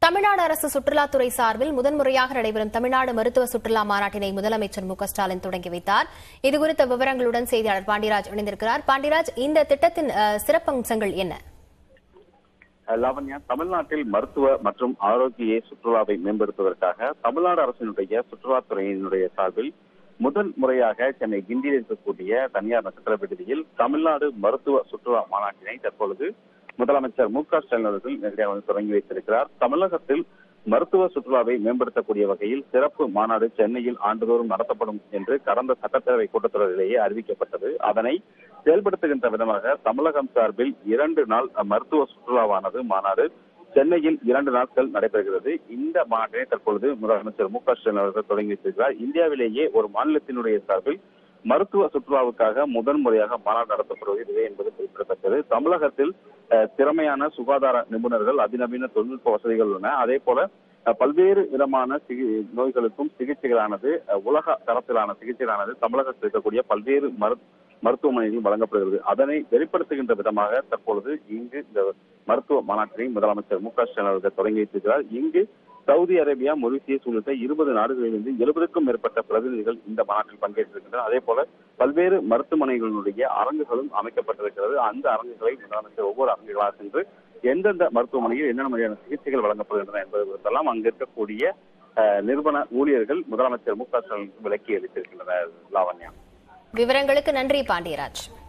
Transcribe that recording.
தமிழ்நாடு அரசு சுற்றுலாத்துறை சார்பில் முதன்முறையாக நடைபெறும் தமிழ்நாடு மருத்துவ சுற்றுலா மாநாட்டினை முதலமைச்சர் மு க ஸ்டாலின் தொடங்கி வைத்தார் இதுகுறித்த விவரங்களுடன் செய்தியாளர் பாண்டியராஜ் இணைந்திருக்கிறார் பாண்டியராஜ் இந்த திட்டத்தின் அஹ், சிறப்பம்சங்கள் என்ன லாவண்யா தமிழ்நாட்டில் மருத்துவ மற்றும் ஆரோக்கிய சுற்றுலாவை மேம்படுத்துவதற்காக தமிழ்நாடு அரசினுடைய சுற்றுலாத்துறையினுடைய சார்பில் முதல் முறையாக சென்னை கிண்டியில் இருக்கக்கூடிய தனியார் நட்சத்திர விடுதியில் தமிழ்நாடு மருத்துவ சுற்றுலா மாநாட்டினை தற்பொழுது முதலமைச்சர் மு க ஸ்டாலின் அவர்கள் நேரடியாக வந்து தொடங்கி வைத்திருக்கிறார் தமிழகத்தில் மருத்துவ சுற்றுலாவை மேம்படுத்தக்கூடிய வகையில் சிறப்பு மாநாடு சென்னையில் ஆண்டுதோறும் நடத்தப்படும் என்று கடந்த சட்டப்பேரவை கூட்டத்தொடரிலேயே அறிவிக்கப்பட்டது அதனை செயல்படுத்துகின்ற விதமாக தமிழகம் சார்பில் இரண்டு நாள் மருத்துவ சுற்றுலாவானது மாநாடு சென்னையில் இரண்டு நாட்கள் நடைபெறுகிறது இந்த மாநாட்டினை தற்பொழுது முதலமைச்சர் மு க ஸ்டாலின் அவர்கள் தொடங்கி வைத்திருக்கிறார் இந்தியாவிலேயே ஒரு மாநிலத்தினுடைய சார்பில் மருத்துவ சுற்றுலாவுக்காக முதன் முறையாக மாநாடு நடத்தப்படுவது இதுவே என்பது குறிப்பிடத்தக்கது தமிழகத்தில் அஹ், திறமையான சுகாதார நிபுணர்கள் அதிநவீன தொழில்நுட்ப வசதிகள் உள்ளன அதே போல அஹ், பல்வேறு விதமான சிகி- நோய்களுக்கும் சிகிச்சைகளானது அஹ், உலக தரத்திலான சிகிச்சைகளானது தமிழகத்தில் இருக்கக்கூடிய பல்வேறு மரு மருத்துவமனைகளில் வழங்கப்படுகிறது அதனை வெளிப்படுத்துகின்ற விதமாக தற்பொழுது இங்கு இந்த மருத்துவ மாநாட்டினை முதலமைச்சர் மு க ஸ்டாலின் அவர்கள் தொடங்கி வைத்திருக்கிறார் இங்கு சவுதி அரேபியா மொரிசியஸ் உள்ளிட்ட இருபது நாடுகளிலிருந்து எழுபதுக்கும் மேற்பட்ட பிரதிநிதிகள் இந்த மாநாட்டில் பங்கேற்றிருக்கின்றனர் அதே போல பல்வேறு மருத்துவமனைகளுடைய அரங்குகளும் அமைக்கப்பட்டிருக்கிறது அந்த அரங்குகளை முதலமைச்சர் ஒவ்வொரு அரங்குகளாக சென்று எந்தெந்த மருத்துவமனையில் என்னென்ன மாதிரியான சிகிச்சைகள் வழங்கப்படுகின்றன என்பது குறித்தெல்லாம் அங்கு இருக்கக்கூடிய அஹ், நிறுவன ஊழியர்கள் முதலமைச்சர் மு க ஸ்டாலின் விளக்கி அளித்திருக்கின்றனர் லாவண்யா விவரங்களுக்கு நன்றி பாண்டியராஜ்